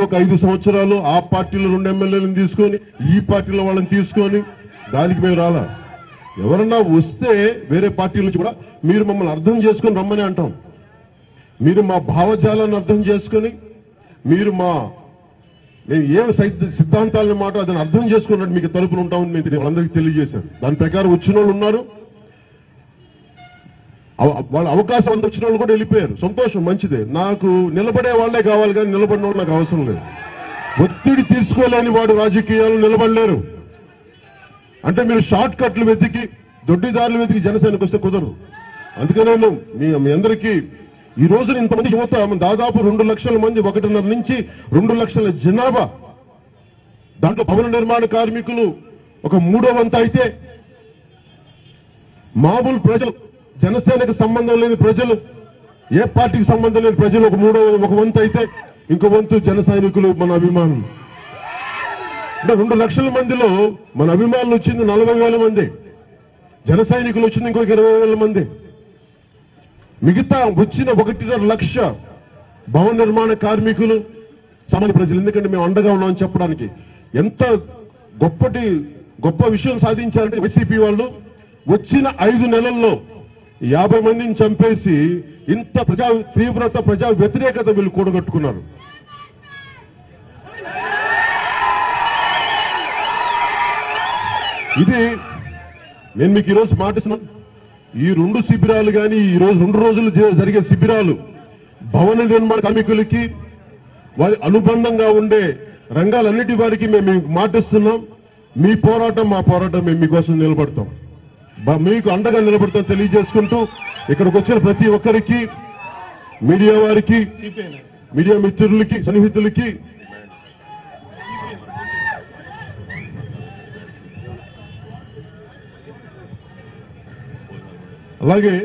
ఒక ఐదు సంవత్సరాలు ఆ పార్టీలో రెండు ఎమ్మెల్యేలను తీసుకొని ఈ పార్టీలో వాళ్ళని తీసుకొని దానికి మేము రాలా ఎవరన్నా వస్తే వేరే పార్టీల నుంచి కూడా మీరు మమ్మల్ని అర్థం చేసుకొని రమ్మని అంటాం మీరు మా భావజాలాన్ని అర్థం చేసుకొని మీరు మా మేము ఏం సైద్ద- సిద్ధాంతాలను మాట దాన్ని అర్థం చేసుకున్నట్టు మీకు తలుపులు ఉంటామని మేము వాళ్ళందరికీ తెలియజేశాను దాని ప్రకారం వచ్చిన వాళ్ళు ఉన్నారు అవ- వాళ్ళ అవకాశం అంత వచ్చిన వాళ్ళు కూడా వెళ్ళిపోయారు సంతోషం మంచిదే నాకు నిలబడే వాళ్ళే కావాలి కానీ నిలబడిన వాళ్ళు నాకు అవసరం లేదు ఒత్తిడి తీసుకోలేని వాడు రాజకీయాలు నిలబడలేరు అంటే మీరు షార్ట్ కట్లు వెతికి దొడ్డిదారులు వెతికి జనసేనకు వస్తే కుదరదు అందుకనే నేను మీ మీ అందరికీ ఈ రోజున ఇంతమంది యువత దాదాపు రెండు లక్షల మంది ఒకటిన్నర నుంచి రెండు లక్షల జనాభా దాంట్లో భవన నిర్మాణ కార్మికులు ఒక మూడో వంత అయితే మామూలు ప్రజలు జనసేనకు సంబంధం లేని ప్రజలు ఏ పార్టీకి సంబంధం లేని ప్రజలు ఒక మూడో ఒక వంతు అయితే ఇంకో వంతు జన సైనికులు మన అభిమానులు అంటే రెండు లక్షల మందిలో మన అభిమానులు వచ్చింది నలభై వేల మంది జన సైనికులు వచ్చింది ఇంకొక ఇరవై వేల మంది మిగతా వచ్చిన ఒకటిన్నర లక్ష భవన నిర్మాణ కార్మికులు సామాన్య ప్రజలు ఎందుకంటే మేము అండగా ఉన్నామని చెప్పడానికి ఎంత గొప్పటి గొప్ప విషయం సాధించారంటే వైసీపీ వాళ్ళు వచ్చిన ఐదు నెలల్లో యాభై మందిని చంపేసి ఇంత ప్రజా తీవ్రత ప్రజా వ్యతిరేకత వీళ్ళు కూడగట్టుకున్నారు ఇది నేను మీకు ఈరోజు మాటిస్తున్నాను ఈ రెండు శిబిరాలు కానీ ఈ రోజు రెండు రోజులు జ- జరిగే శిబిరాలు భవన నిర్మాణ కార్మికులకి వారి అనుబంధంగా ఉండే రంగాలన్నిటి వారికి మేము మీకు మాటిస్తున్నాం మీ పోరాటం మా పోరాటం మేము మీకోసం నిలబడతాం బ- మీకు అండగా నిలబడతాం తెలియజేసుకుంటూ ఇక్కడికి వచ్చిన ప్రతి ఒక్కరికి మీడియా వారికి మీడియా మిత్రులకి సన్నిహితులకి అలాగే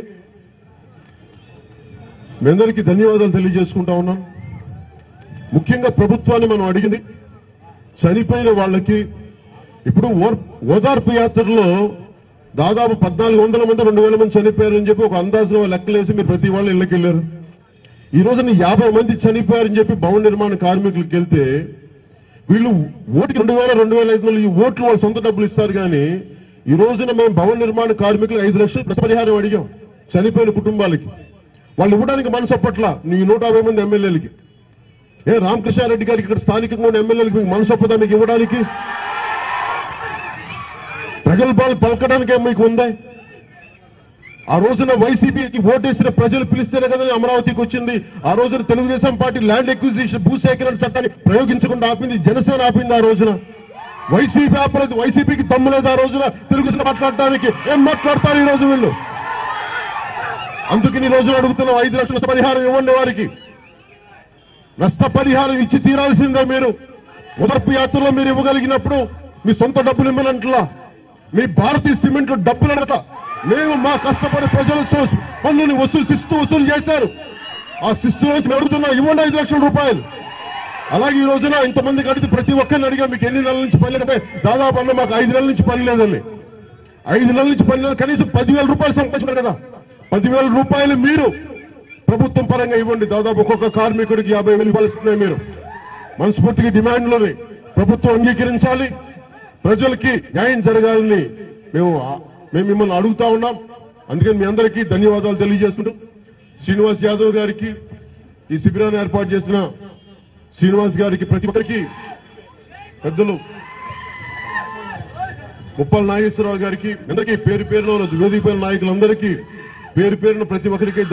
మీ అందరికీ ధన్యవాదాలు తెలియజేసుకుంటా ఉన్నాను ముఖ్యంగా ప్రభుత్వాన్ని మనం అడిగింది చనిపోయిన వాళ్ళకి ఇప్పుడు ఓర్- ఓదార్పు యాత్రలో దాదాపు పద్నాలుగు వందల మంది రెండు వేల మంది చనిపోయారని చెప్పి ఒక అందాజుగా లెక్కలేసి మీరు ప్రతి వాళ్ళు ఇళ్ళకి వెళ్ళారు ఈ రోజున యాభై మంది చనిపోయారని చెప్పి భవన నిర్మాణ కార్మికులకు వెళ్తే వీళ్ళు ఓటుకి రెండు వేల రెండు వేల ఐదు వందలు ఈ ఓట్లు వాళ్ళ సొంత డబ్బులు ఇస్తారు కానీ ఈ రోజున మేము భవన నిర్మాణ కార్మికులు ఐదు లక్షలు నష్టపరిహారం అడిగాం చనిపోయిన కుటుంబాలకి వాళ్ళు ఇవ్వడానికి మనసు ఒప్పట్ల నీ నూట యాభై మంది ఎమ్మెల్యేలకి ఏ రామకృష్ణారెడ్డి గారికి ఇక్కడ స్థానికంగా ఉన్న ఎమ్మెల్యేలకు మీకు మనసు ఒప్పదా మీకు ఇవ్వడానికి ప్రగల్భాలు పలకడానికే మీకు ఉందా ఆ రోజున వైసీపీకి ఓటేసిన ప్రజలు పిలిస్తేనే కదా అమరావతికి వచ్చింది ఆ రోజున తెలుగుదేశం పార్టీ ల్యాండ్ ఎక్విజిషన్ భూ సేకరణ చట్టాన్ని ప్రయోగించకుండా ఆపింది జనసేన ఆపింది ఆ రోజున వైసీపీ ఆపలేదు వైసీపీకి దమ్ము లేదు ఆ రోజున తెలుగుదేశం మాట్లాడటానికి ఏం మాట్లాడతారు ఈ రోజు వీళ్ళు అందుకని ఈ రోజున అడుగుతున్నాం ఐదు లక్షల నష్టపరిహారం ఇవ్వండి వారికి నష్టపరిహారం ఇచ్చి తీరాల్సిందే మీరు ఉదర్పు యాత్రలో మీరు ఇవ్వగలిగినప్పుడు మీ సొంత డబ్బులు ఇవ్వనంట్లా మీ భారతీయ సిమెంట్ డబ్బులు అనట మేము మా కష్టపడి ప్రజల సో- పన్నుని వసూలు శిస్తు వసూలు చేశారు ఆ శిస్తు నుంచి మేము అడుగుతున్నాం ఇవ్వండి ఐదు లక్షల రూపాయలు అలాగే ఈ రోజున ఇంతమందికి అడిగితే ప్రతి ఒక్కరిని అడిగా మీకు ఎన్ని నెలల నుంచి పని లేదంటే దాదాపు అన్న మాకు ఐదు నెలల నుంచి పని లేదండి ఐదు నెలల నుంచి పని లేదు కనీసం పదివేల రూపాయలు సంపాదించారు కదా పదివేల రూపాయలు మీరు ప్రభుత్వం పరంగా ఇవ్వండి దాదాపు ఒక్కొక్క కార్మికుడికి యాభై వేలు ఇవ్వాల్సిందే మీరు మనస్ఫూర్తిగా డిమాండ్లోని ప్రభుత్వం అంగీకరించాలి ప్రజలకి న్యాయం జరగాలని మేము మేము మిమ్మల్ని అడుగుతా ఉన్నాం అందుకని మీ అందరికీ ధన్యవాదాలు తెలియజేసుకుంటూ శ్రీనివాస్ యాదవ్ గారికి ఈ శిబిరాన్ని ఏర్పాటు చేసిన శ్రీనివాస్ గారికి ప్రతి ఒక్కరికి పెద్దలు ముప్పల నాగేశ్వరరావు గారికి అందరికీ పేరు పేరులో వేదిక పేరు నాయకులందరికీ పేరు పేరున ప్రతి ఒక్కరికి